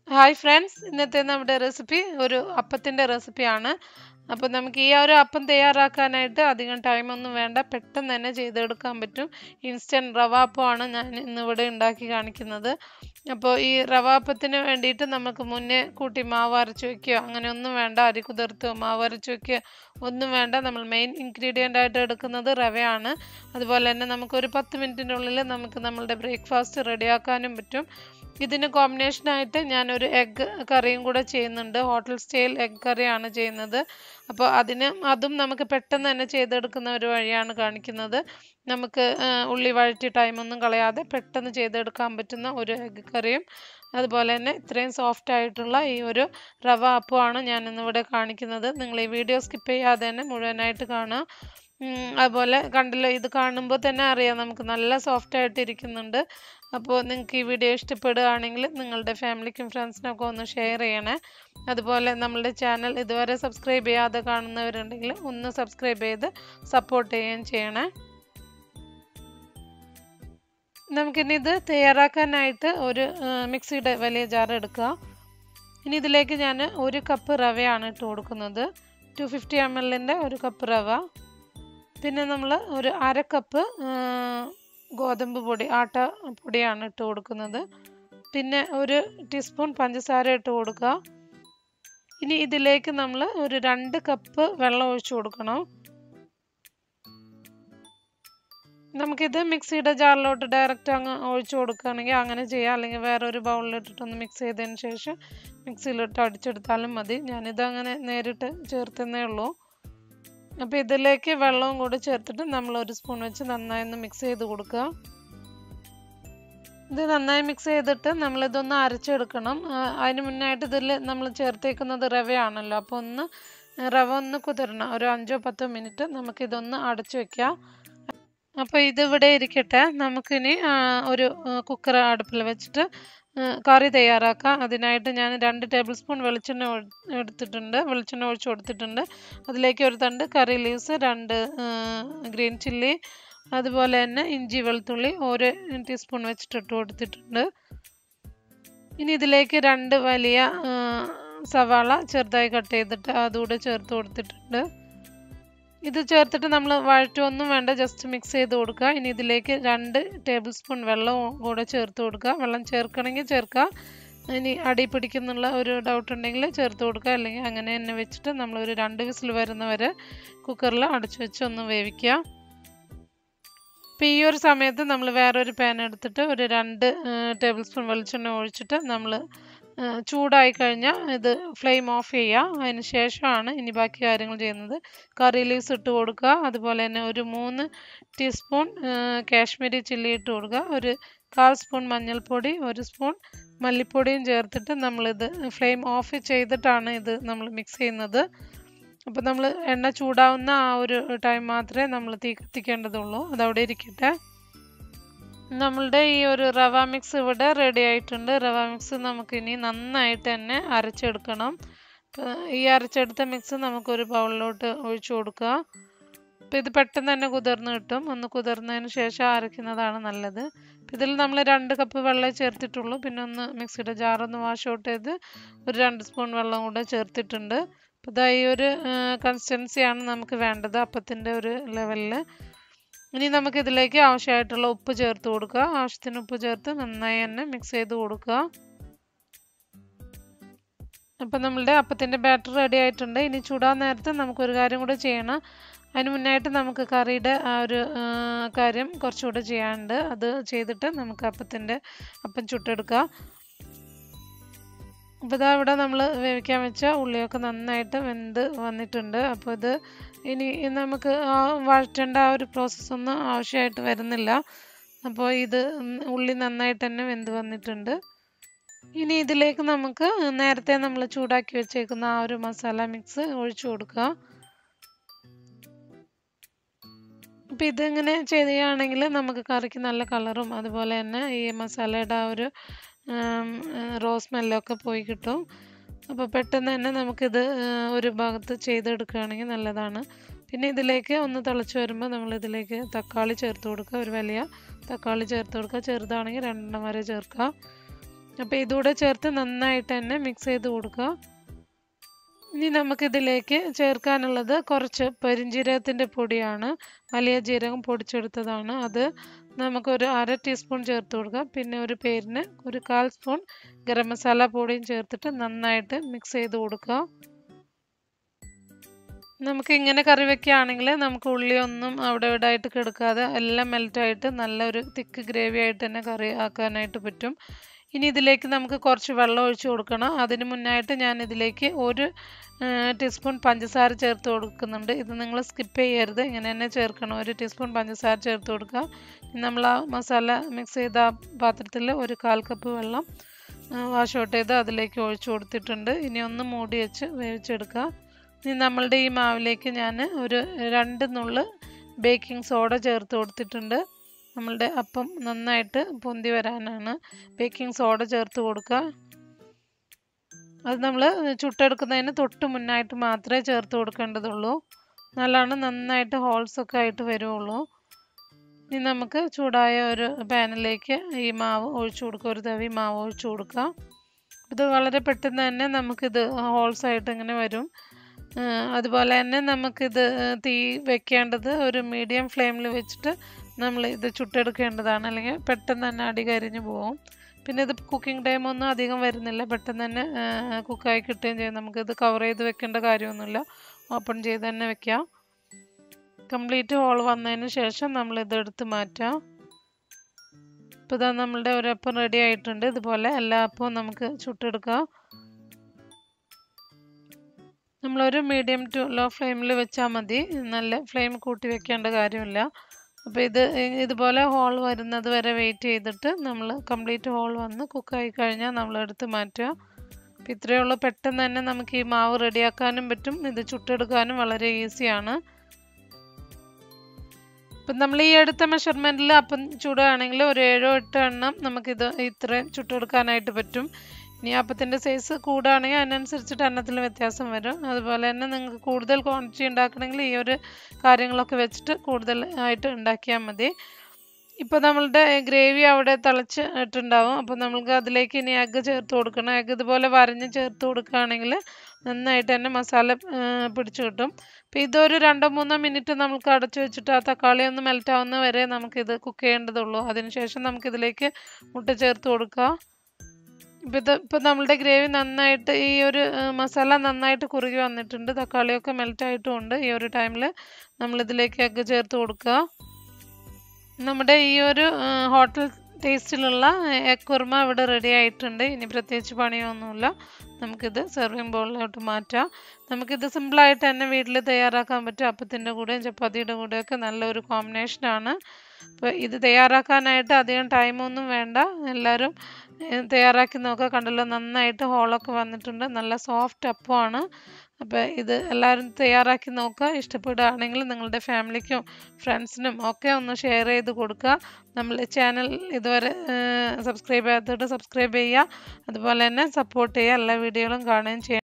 hi friends ഇന്നത്തെ നമ്മുടെ recipe ഒരു അപ്പത്തിൻ്റെ റെസിപ്പിയാണ് അപ്പോൾ നമുക്ക് ഈ ഒരു അപ്പം തയ്യാറാക്കാനായിട്ട് അധികം ടൈമൊന്നും വേണ്ട പെട്ടെന്ന് തന്നെ ചെയ്തെടുക്കാൻ പറ്റും ഇൻസ്റ്റൻറ്റ് റവ അപ്പമാണ് ഞാൻ ഇന്നിവിടെ ഉണ്ടാക്കി കാണിക്കുന്നത് അപ്പോൾ ഈ റവ അപ്പത്തിന് വേണ്ടിയിട്ട് നമുക്ക് മുന്നേ കൂട്ടി മാവ് അരച്ച് വയ്ക്കുകയോ അങ്ങനെ ഒന്നും വേണ്ട അരി കുതിർത്തോ മാവ് അരച്ച് വയ്ക്കുകയോ ഒന്നും വേണ്ട നമ്മൾ മെയിൻ ഇൻഗ്രീഡിയൻ്റ് ആയിട്ട് എടുക്കുന്നത് റവയാണ് അതുപോലെ തന്നെ നമുക്കൊരു പത്ത് മിനിറ്റിൻ്റെ ഉള്ളിൽ നമുക്ക് നമ്മളുടെ ബ്രേക്ക്ഫാസ്റ്റ് റെഡിയാക്കാനും പറ്റും ഇതിന് കോമ്പിനേഷനായിട്ട് ഞാനൊരു എഗ്ഗ് കറിയും കൂടെ ചെയ്യുന്നുണ്ട് ഹോട്ടൽ സ്റ്റൈൽ എഗ്ഗ് കറിയാണ് ചെയ്യുന്നത് അപ്പോൾ അതിന് അതും നമുക്ക് പെട്ടെന്ന് തന്നെ ചെയ്തെടുക്കുന്ന ഒരു വഴിയാണ് കാണിക്കുന്നത് നമുക്ക് ഉള്ളി വഴറ്റി ടൈമൊന്നും കളയാതെ പെട്ടെന്ന് ചെയ്തെടുക്കാൻ പറ്റുന്ന ഒരു എഗ്ഗ് കറിയും അതുപോലെ തന്നെ ഇത്രയും സോഫ്റ്റ് ആയിട്ടുള്ള ഈ ഒരു റവ അപ്പമാണ് ഞാൻ ഇന്നിവിടെ കാണിക്കുന്നത് നിങ്ങൾ ഈ വീഡിയോ സ്കിപ്പ് ചെയ്യാതെ തന്നെ മുഴുവനായിട്ട് കാണുക അതുപോലെ കണ്ടല്ലോ ഇത് കാണുമ്പോൾ തന്നെ അറിയാം നമുക്ക് നല്ല സോഫ്റ്റ് ആയിട്ട് ഇരിക്കുന്നുണ്ട് അപ്പോൾ നിങ്ങൾക്ക് ഈ വീഡിയോ ഇഷ്ടപ്പെടുകയാണെങ്കിൽ നിങ്ങളുടെ ഫാമിലിക്കും ഫ്രണ്ട്സിനും ഒക്കെ ഒന്ന് ഷെയർ ചെയ്യണേ അതുപോലെ നമ്മളുടെ ചാനൽ ഇതുവരെ സബ്സ്ക്രൈബ് ചെയ്യാതെ കാണുന്നവരുണ്ടെങ്കിൽ ഒന്ന് സബ്സ്ക്രൈബ് ചെയ്ത് സപ്പോർട്ട് ചെയ്യുകയും ചെയ്യണേ നമുക്കിനി ഇത് തയ്യാറാക്കാനായിട്ട് ഒരു മിക്സിയുടെ വലിയ ജാർ എടുക്കുക ഇനി ഇതിലേക്ക് ഞാൻ ഒരു കപ്പ് റവയാണ് ഇട്ട് കൊടുക്കുന്നത് ടു ഫിഫ്റ്റി എം എല്ലിൻ്റെ ഒരു കപ്പ് റവ പിന്നെ നമ്മൾ ഒരു അര കപ്പ് ഗോതമ്പ് പൊടി ആട്ട പൊടിയാണ് ഇട്ട് കൊടുക്കുന്നത് പിന്നെ ഒരു ടീസ്പൂൺ പഞ്ചസാര ഇട്ട് കൊടുക്കുക ഇനി ഇതിലേക്ക് നമ്മൾ ഒരു രണ്ട് കപ്പ് വെള്ളം ഒഴിച്ചു കൊടുക്കണം നമുക്കിത് മിക്സിയുടെ ജാറിലോട്ട് ഡയറക്റ്റ് അങ്ങ് ഒഴിച്ചു കൊടുക്കുകയാണെങ്കിൽ അങ്ങനെ ചെയ്യാം അല്ലെങ്കിൽ വേറെ ഒരു ബൗളിലിട്ടിട്ടൊന്ന് മിക്സ് ചെയ്തതിന് ശേഷം മിക്സിയിലിട്ട് അടിച്ചെടുത്താലും മതി ഞാനിത് അങ്ങനെ നേരിട്ട് ചേർത്തുന്നേ ഉള്ളൂ അപ്പോൾ ഇതിലേക്ക് വെള്ളവും കൂടി ചേർത്തിട്ട് നമ്മൾ ഒരു സ്പൂൺ വെച്ച് നന്നായി ഒന്ന് മിക്സ് ചെയ്ത് കൊടുക്കുക ഇത് നന്നായി മിക്സ് ചെയ്തിട്ട് നമ്മളിതൊന്ന് അരച്ചെടുക്കണം അതിന് മുന്നായിട്ട് ഇതിൽ നമ്മൾ ചേർത്തേക്കുന്നത് റവയാണല്ലോ അപ്പോൾ ഒന്ന് റവ ഒന്ന് കുതിരണം ഒരു അഞ്ചോ പത്തോ മിനിറ്റ് നമുക്കിതൊന്ന് അടച്ചു വെക്കാം അപ്പോൾ ഇതിവിടെ ഇരിക്കട്ടെ നമുക്കിനി ഒരു കുക്കർ അടുപ്പിൽ വെച്ചിട്ട് കറി തയ്യാറാക്കാം അതിനായിട്ട് ഞാൻ രണ്ട് ടേബിൾ സ്പൂൺ വെളിച്ചെണ്ണ എടുത്തിട്ടുണ്ട് വെളിച്ചെണ്ണ ഒഴിച്ച് കൊടുത്തിട്ടുണ്ട് അതിലേക്ക് ഒരു തണ്ട് കറി ലീവ്സ് രണ്ട് ഗ്രീൻ ചില്ലി അതുപോലെ തന്നെ ഇഞ്ചി വെളുത്തുള്ളി ഓരോ ടീസ്പൂൺ വെച്ചിട്ട് ഇട്ട് കൊടുത്തിട്ടുണ്ട് ഇനി ഇതിലേക്ക് രണ്ട് വലിയ സവാള ചെറുതായി കട്ട് ചെയ്തിട്ട് അതുകൂടെ ചേർത്ത് കൊടുത്തിട്ടുണ്ട് ഇത് ചേർത്തിട്ട് നമ്മൾ വഴറ്റൊന്നും വേണ്ട ജസ്റ്റ് മിക്സ് ചെയ്ത് കൊടുക്കുക ഇനി ഇതിലേക്ക് രണ്ട് ടേബിൾ സ്പൂൺ വെള്ളവും കൂടെ ചേർത്ത് കൊടുക്കുക വെള്ളം ചേർക്കണമെങ്കിൽ ചേർക്കുക ഇനി അടി പിടിക്കുന്നുള്ള ഒരു ഡൗട്ട് ഉണ്ടെങ്കിൽ ചേർത്ത് കൊടുക്കുക അല്ലെങ്കിൽ അങ്ങനെ തന്നെ വെച്ചിട്ട് നമ്മൾ ഒരു രണ്ട് വിസിൽ വരുന്നവരെ കുക്കറിൽ അടച്ചു വെച്ച് ഒന്ന് വേവിക്കുക അപ്പോൾ ഈ ഒരു സമയത്ത് നമ്മൾ വേറൊരു പാൻ എടുത്തിട്ട് ഒരു രണ്ട് ടേബിൾ സ്പൂൺ വെളിച്ചെണ്ണ ഒഴിച്ചിട്ട് നമ്മൾ ചൂടായി കഴിഞ്ഞാൽ ഇത് ഫ്ലെയിം ഓഫ് ചെയ്യുക അതിന് ശേഷമാണ് ഇനി ബാക്കി കാര്യങ്ങൾ ചെയ്യുന്നത് കറി ലീവ്സ് ഇട്ട് കൊടുക്കുക അതുപോലെ തന്നെ ഒരു മൂന്ന് ടീസ്പൂൺ കാശ്മീരി ചില്ലി ഇട്ട് കൊടുക്കുക ഒരു കാൽ സ്പൂൺ മഞ്ഞൾപ്പൊടി ഒരു സ്പൂൺ മല്ലിപ്പൊടിയും ചേർത്തിട്ട് നമ്മളിത് ഫ്ലെയിം ഓഫ് ചെയ്തിട്ടാണ് ഇത് നമ്മൾ മിക്സ് ചെയ്യുന്നത് അപ്പോൾ നമ്മൾ എണ്ണ ചൂടാവുന്ന ആ ഒരു ടൈം മാത്രമേ നമ്മൾ തീ കത്തിക്കേണ്ടതുള്ളൂ അതവിടെ ഇരിക്കട്ടെ നമ്മളുടെ ഈ ഒരു റവ മിക്സ് ഇവിടെ റെഡി ആയിട്ടുണ്ട് റവ മിക്സ് നമുക്കിനി നന്നായിട്ട് തന്നെ അരച്ചെടുക്കണം ഈ അരച്ചെടുത്ത മിക്സ് നമുക്കൊരു ബൗളിലോട്ട് ഒഴിച്ചു കൊടുക്കുക അപ്പോൾ ഇത് പെട്ടെന്ന് തന്നെ കുതിർന്ന് കിട്ടും ഒന്ന് കുതിർന്നതിന് ശേഷം അരയ്ക്കുന്നതാണ് നല്ലത് ഇതിൽ നമ്മൾ രണ്ട് കപ്പ് വെള്ളം ചേർത്തിട്ടുള്ളൂ പിന്നെ ഒന്ന് മിക്സിയുടെ ജാറൊന്ന് വാഷ് ഔട്ട് ചെയ്ത് ഒരു രണ്ട് സ്പൂൺ വെള്ളം കൂടെ ചേർത്തിട്ടുണ്ട് അപ്പോൾ ഇതാ ഈ ഒരു കൺസിസ്റ്റൻസിയാണ് നമുക്ക് വേണ്ടത് അപ്പത്തിൻ്റെ ഒരു ലെവലിൽ ഇനി നമുക്ക് ഇതിലേക്ക് ആവശ്യമായിട്ടുള്ള ഉപ്പ് ചേർത്ത് കൊടുക്കുക ആവശ്യത്തിന് ഉപ്പ് ചേർത്ത് നന്നായി തന്നെ മിക്സ് ചെയ്ത് കൊടുക്കുക അപ്പം നമ്മളുടെ അപ്പത്തിൻ്റെ ബാറ്റർ റെഡി ആയിട്ടുണ്ട് ഇനി ചൂടാൻ നേരത്ത് നമുക്കൊരു കാര്യം കൂടെ ചെയ്യണം അതിന് മുന്നായിട്ട് നമുക്ക് കറിയുടെ ആ ഒരു കാര്യം കുറച്ചുകൂടെ ചെയ്യാനുണ്ട് അത് ചെയ്തിട്ട് നമുക്ക് അപ്പത്തിൻ്റെ അപ്പം ചുട്ടെടുക്കുക അപ്പോൾ ഇതാ ഇവിടെ നമ്മൾ വേവിക്കാൻ വെച്ച ഉള്ളിയൊക്കെ നന്നായിട്ട് വെന്ത് വന്നിട്ടുണ്ട് അപ്പോൾ ഇത് ഇനി നമുക്ക് ആ വഴറ്റേണ്ട ആ ഒരു പ്രോസസ്സൊന്നും ആവശ്യമായിട്ട് വരുന്നില്ല അപ്പോൾ ഇത് ഉള്ളി നന്നായിട്ട് തന്നെ വെന്ത് വന്നിട്ടുണ്ട് ഇനി ഇതിലേക്ക് നമുക്ക് നേരത്തെ നമ്മൾ ചൂടാക്കി വെച്ചേക്കുന്ന ആ ഒരു മസാല മിക്സ് ഒഴിച്ചു കൊടുക്കുക അപ്പം ഇതിങ്ങനെ ചെയ്യുകയാണെങ്കിൽ നമുക്ക് കറിക്ക് നല്ല കളറും അതുപോലെ തന്നെ ഈ മസാലയുടെ ആ ഒരു റോസ് സ്മെല്ലൊക്കെ പോയി കിട്ടും അപ്പോൾ പെട്ടെന്ന് തന്നെ നമുക്കിത് ഒരു ഭാഗത്ത് ചെയ്തെടുക്കുകയാണെങ്കിൽ നല്ലതാണ് പിന്നെ ഇതിലേക്ക് ഒന്ന് തിളച്ച് വരുമ്പോൾ നമ്മൾ ഇതിലേക്ക് തക്കാളി ചേർത്ത് കൊടുക്കുക ഒരു വലിയ തക്കാളി ചേർത്ത് കൊടുക്കുക ചെറുതാണെങ്കിൽ രണ്ടെണ്ണം വരെ ചേർക്കുക അപ്പോൾ ഇതുകൂടെ ചേർത്ത് നന്നായിട്ട് തന്നെ മിക്സ് ചെയ്ത് കൊടുക്കുക ഇനി നമുക്കിതിലേക്ക് ചേർക്കാനുള്ളത് കുറച്ച് പെരിഞ്ജീരകത്തിൻ്റെ പൊടിയാണ് വലിയ ജീരകം പൊടിച്ചെടുത്തതാണ് അത് നമുക്കൊരു അര ടീസ്പൂൺ ചേർത്ത് കൊടുക്കാം പിന്നെ ഒരു പേരിന് ഒരു കാൽ സ്പൂൺ ഗരം മസാല പൊടിയും ചേർത്തിട്ട് നന്നായിട്ട് മിക്സ് ചെയ്ത് കൊടുക്കുക നമുക്ക് ഇങ്ങനെ കറി വെക്കുകയാണെങ്കിൽ നമുക്ക് ഉള്ളിയൊന്നും അവിടെ ഇവിടെ ആയിട്ട് കിടക്കാതെ എല്ലാം മെൽറ്റായിട്ട് നല്ലൊരു തിക്ക് ഗ്രേവി ആയിട്ട് തന്നെ കറി ആക്കാനായിട്ട് പറ്റും ഇനി ഇതിലേക്ക് നമുക്ക് കുറച്ച് വെള്ളം ഒഴിച്ച് കൊടുക്കണം അതിന് മുന്നായിട്ട് ഞാൻ ഇതിലേക്ക് ഒരു ടീസ്പൂൺ പഞ്ചസാര ചേർത്ത് കൊടുക്കുന്നുണ്ട് ഇത് നിങ്ങൾ സ്കിപ്പ് ചെയ്യരുത് ഇങ്ങനെ തന്നെ ചേർക്കണം ഒരു ടീസ്പൂൺ പഞ്ചസാര ചേർത്ത് കൊടുക്കുക നമ്മൾ ആ മസാല മിക്സ് ചെയ്ത പാത്രത്തിൽ ഒരു കാൽ കപ്പ് വെള്ളം വാഷ് ഔട്ട് ചെയ്ത് അതിലേക്ക് ഒഴിച്ചു കൊടുത്തിട്ടുണ്ട് ഇനി ഒന്ന് മൂടി വെച്ച് വേവിച്ചെടുക്കുക ഇനി നമ്മളുടെ ഈ മാവിലേക്ക് ഞാൻ ഒരു രണ്ട് നുള്ള് ബേക്കിംഗ് സോഡ ചേർത്ത് കൊടുത്തിട്ടുണ്ട് നമ്മളുടെ അപ്പം നന്നായിട്ട് പൊന്തി വരാനാണ് ബേക്കിംഗ് സോഡ ചേർത്ത് കൊടുക്കുക അത് നമ്മൾ ചുട്ടെടുക്കുന്നതിന് തൊട്ട് മുന്നായിട്ട് മാത്രമേ ചേർത്ത് കൊടുക്കേണ്ടതുള്ളൂ നല്ലോണം നന്നായിട്ട് ഹോൾസ് ഒക്കെ ആയിട്ട് വരുള്ളൂ ഇനി നമുക്ക് ചൂടായ ഒരു പാനിലേക്ക് ഈ മാവ് ഒഴിച്ചു കൊടുക്കുക ഒരു തവി മാവ് ഒഴിച്ചു കൊടുക്കുക ഇത് വളരെ പെട്ടെന്ന് തന്നെ നമുക്കിത് ഹോൾസ് ആയിട്ട് ഇങ്ങനെ വരും അതുപോലെ തന്നെ നമുക്കിത് തീ വെക്കേണ്ടത് ഒരു മീഡിയം ഫ്ലെയിമിൽ വെച്ചിട്ട് നമ്മൾ ഇത് ചുട്ടെടുക്കേണ്ടതാണ് അല്ലെങ്കിൽ പെട്ടെന്ന് തന്നെ അടി കരിഞ്ഞു പോകും പിന്നെ ഇത് കുക്കിംഗ് ടൈമൊന്നും അധികം വരുന്നില്ല പെട്ടെന്ന് തന്നെ കുക്കായി കിട്ടുകയും ചെയ്യും നമുക്കിത് കവർ ചെയ്ത് വെക്കേണ്ട കാര്യമൊന്നുമില്ല ഓപ്പൺ ചെയ്ത് തന്നെ വെക്കാം കംപ്ലീറ്റ് ഹോൾ വന്നതിന് ശേഷം നമ്മൾ ഇത് എടുത്ത് മാറ്റാം ഇപ്പോൾ ഇതാ നമ്മളുടെ ഒരപ്പം റെഡി ആയിട്ടുണ്ട് ഇതുപോലെ എല്ലാ അപ്പവും നമുക്ക് ചുട്ടെടുക്കാം നമ്മളൊരു മീഡിയം ടു ലോ ഫ്ലെയിമിൽ വെച്ചാൽ മതി നല്ല ഫ്ലെയിം കൂട്ടി വെക്കേണ്ട കാര്യമില്ല അപ്പോൾ ഇത് ഇതുപോലെ ഹോൾ വരുന്നത് വരെ വെയിറ്റ് ചെയ്തിട്ട് നമ്മൾ കംപ്ലീറ്റ് ഹോൾ വന്ന് കുക്കായി കഴിഞ്ഞാൽ നമ്മൾ എടുത്ത് മാറ്റുക അപ്പോൾ ഇത്രയേ ഉള്ളൂ പെട്ടെന്ന് തന്നെ നമുക്ക് ഈ മാവ് റെഡിയാക്കാനും പറ്റും ഇത് ചുട്ടെടുക്കാനും വളരെ ഈസിയാണ് ഇപ്പം നമ്മൾ ഈ എടുത്ത മെഷർമെൻറ്റിൽ അപ്പം ചൂടുകയാണെങ്കിൽ ഒരു ഏഴോ എട്ടോ എണ്ണം നമുക്കിത് ഇത്രയും ചുട്ടെടുക്കാനായിട്ട് പറ്റും ഇനി അപ്പത്തിൻ്റെ സൈസ് കൂടുകയാണെങ്കിൽ അതിനനുസരിച്ചിട്ട് എണ്ണത്തിൽ വ്യത്യാസം വരും അതുപോലെ തന്നെ നിങ്ങൾക്ക് കൂടുതൽ ക്വാണ്ടിറ്റി ഉണ്ടാക്കണമെങ്കിൽ ഈ ഒരു കാര്യങ്ങളൊക്കെ വെച്ചിട്ട് കൂടുതൽ ആയിട്ട് ഉണ്ടാക്കിയാൽ മതി ഇപ്പോൾ നമ്മളുടെ ഗ്രേവി അവിടെ തിളച്ച് ഇട്ടുണ്ടാവും അപ്പോൾ നമുക്ക് അതിലേക്ക് ഇനി എഗ്ഗ് ചേർത്ത് കൊടുക്കണം എഗ്ഗ് ഇതുപോലെ വരഞ്ഞ് ചേർത്ത് കൊടുക്കുകയാണെങ്കിൽ നന്നായിട്ട് തന്നെ മസാല പിടിച്ചു കിട്ടും അപ്പോൾ ഇതൊരു രണ്ടോ മൂന്നോ മിനിറ്റ് നമുക്ക് അടച്ചു വെച്ചിട്ട് ആ തക്കാളി ഒന്ന് മെൽറ്റ് ആവുന്ന വരെ നമുക്കിത് കുക്ക് ചെയ്യേണ്ടതുള്ളൂ അതിനുശേഷം നമുക്കിതിലേക്ക് മുട്ട ചേർത്ത് കൊടുക്കുക ഇപ്പം ഇത് ഇപ്പം നമ്മളുടെ ഗ്രേവി നന്നായിട്ട് ഈ ഒരു മസാല നന്നായിട്ട് കുറുകി വന്നിട്ടുണ്ട് തക്കാളിയൊക്കെ മെൽറ്റ് ആയിട്ടുമുണ്ട് ഈ ഒരു ടൈമിൽ നമ്മളിതിലേക്ക് എഗ്ഗ് ചേർത്ത് കൊടുക്കുക നമ്മുടെ ഈ ഒരു ഹോട്ടൽ ടേസ്റ്റിലുള്ള എഗ് കുർമ ഇവിടെ റെഡി ആയിട്ടുണ്ട് ഇനി പ്രത്യേകിച്ച് പണിയൊന്നുമില്ല നമുക്കിത് സെർവിങ് ബൗളിലോട്ട് മാറ്റാം നമുക്കിത് സിമ്പിളായിട്ട് തന്നെ വീട്ടിൽ തയ്യാറാക്കാൻ പറ്റും അപ്പത്തിൻ്റെ കൂടെയും ചപ്പാത്തിയുടെ കൂടെയൊക്കെ നല്ലൊരു കോമ്പിനേഷനാണ് അപ്പോൾ ഇത് തയ്യാറാക്കാനായിട്ട് അധികം ടൈമൊന്നും വേണ്ട എല്ലാവരും തയ്യാറാക്കി നോക്കുക കണ്ടല്ലോ നന്നായിട്ട് ഹോളൊക്കെ വന്നിട്ടുണ്ട് നല്ല സോഫ്റ്റ് അപ്പമാണ് അപ്പോൾ ഇത് എല്ലാവരും തയ്യാറാക്കി നോക്കുക ഇഷ്ടപ്പെടുകയാണെങ്കിൽ നിങ്ങളുടെ ഫാമിലിക്കും ഫ്രണ്ട്സിനും ഒക്കെ ഒന്ന് ഷെയർ ചെയ്ത് കൊടുക്കുക നമ്മൾ ചാനൽ ഇതുവരെ സബ്സ്ക്രൈബ് ചെയ്യാത്തവർ സബ്സ്ക്രൈബ് ചെയ്യുക അതുപോലെ തന്നെ സപ്പോർട്ട് ചെയ്യുക എല്ലാ വീഡിയോകളും കാണുകയും ചെയ്യുക